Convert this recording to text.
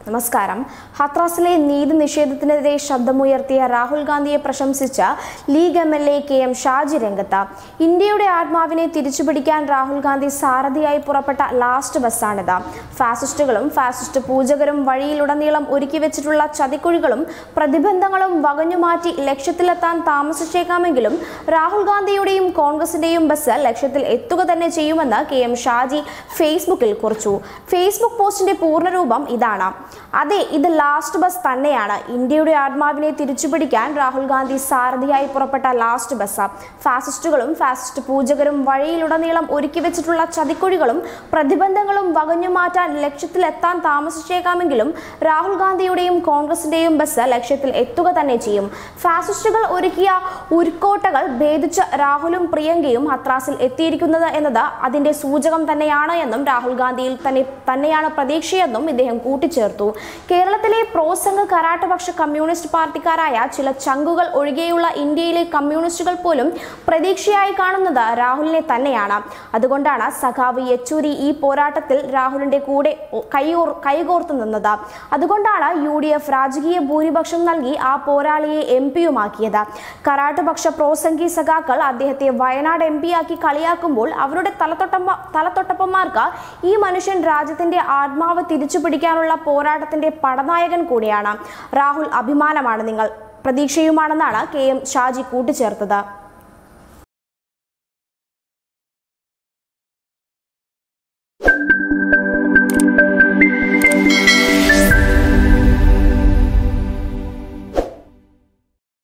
നമസ്കാരം ഹത്രാസിലെ നീതി നിഷേധത്തിനെതിരെ ശബ്ദമുയർത്തിയ രാഹുൽ ഗാന്ധിയെ പ്രശംസിച്ച league M L A K M Shaji രംഗത്ത് ഇന്ത്യയുടെ ആത്മാവിനെ തിരിച്ചുപിടിക്കാൻ രാഹുൽ ഗാന്ധി സാരഥിയായി പുറപ്പെട്ട ലാസ്റ്റ് ബസ്സാണിത് ഫാസിസ്റ്റുകളും ഫാസിസ്റ്റ് പൂജകരും വഴിയിലുടനീളം ഒരുക്കി വെച്ചിട്ടുള്ള ചതിക്കുഴികളും പ്രതിബന്ധങ്ങളും വകഞ്ഞുമാറ്റി ലക്ഷ്യത്തിലെത്താൻ താമസിച്ചേക്കാമെങ്കിലും രാഹുൽ ഗാന്ധിയുടെയും കോൺഗ്രസിന്റെയും ബസ് ലക്ഷ്യത്തിൽ എത്തുക തന്നെ ചെയ്യുമെന്ന് കെ എം ഷാജി ഫേസ്ബുക്കിൽ കുറിച്ചു ഫേസ്ബുക്ക് പോസ്റ്റിന്റെ പൂർണ്ണരൂപം ഇതാണ് അതെ ഇത് ലാസ്റ്റ് ബസ് തന്നെയാണ് ഇന്ത്യയുടെ ആത്മാവിനെ തിരിച്ചുപിടിക്കാൻ രാഹുൽ ഗാന്ധി സാരഥിയായി പുറപ്പെട്ട ലാസ്റ്റ് ബസ് ഫാസിസ്റ്റുകളും ഫാസിസ്റ്റ് പൂജകരും വഴിയിലുടനീളം ഒരുക്കി വെച്ചിട്ടുള്ള ചതിക്കുഴികളും പ്രതിബന്ധങ്ങളും വകഞ്ഞു മാറ്റാൻ ലക്ഷ്യത്തിലെത്താൻ താമസിച്ചേക്കാമെങ്കിലും രാഹുൽ ഗാന്ധിയുടെയും കോൺഗ്രസിന്റെയും ബസ് ലക്ഷ്യത്തിൽ എത്തുക തന്നെ ചെയ്യും ഫാസിസ്റ്റുകൾ ഒരുക്കിയ ഉരുക്കോട്ടകൾ ഭേദിച്ച രാഹുലും പ്രിയങ്കയും ഹത്രാസിൽ എത്തിയിരിക്കുന്നത് എന്നത് അതിന്റെ സൂചകം തന്നെയാണ് എന്നും രാഹുൽ ഗാന്ധിയിൽ തന്നെ തന്നെയാണ് പ്രതീക്ഷയെന്നും ഇദ്ദേഹം കൂട്ടിച്ചേർത്തു കേരളത്തിലെ പ്രോസംഘ കരാട്ടപക്ഷ കമ്മ്യൂണിസ്റ്റ് പാർട്ടിക്കാരായ ചില ചങ്കുകൾ ഒഴികെയുള്ള ഇന്ത്യയിലെ കമ്മ്യൂണിസ്റ്റുകൾ പോലും പ്രതീക്ഷയായി കാണുന്നത് രാഹുലിനെ തന്നെയാണ് അതുകൊണ്ടാണ് സഖാവ് യെച്ചൂരി ഈ പോരാട്ടത്തിൽ രാഹുലിന്റെ കൂടെ ഒ- കൈയോർ കൈകോർത്ത് നിന്നത് അതുകൊണ്ടാണ് യു ഡി എഫ് രാജകീയ ഭൂരിപക്ഷം നൽകി ആ പോരാളിയെ എം പിയുമാക്കിയത് കരാട്ടുപക്ഷ പ്രോസംഗി സഖാക്കൾ അദ്ദേഹത്തെ വയനാട് എം പിയാക്കി കളിയാക്കുമ്പോൾ അവരുടെ തലത്തൊട്ടമ്മ തലത്തൊട്ടപ്പന്മാർക്ക് ഈ മനുഷ്യൻ രാജ്യത്തിന്റെ ആത്മാവ് തിരിച്ചു പിടിക്കാനുള്ള പോരാട്ടത്തിന്റെ പടനായകൻ കൂടിയാണ് രാഹുൽ അഭിമാനമാണ് നിങ്ങൾ പ്രതീക്ഷയുമാണെന്നാണ് കെ എം ഷാജി കൂട്ടിച്ചേർത്തത്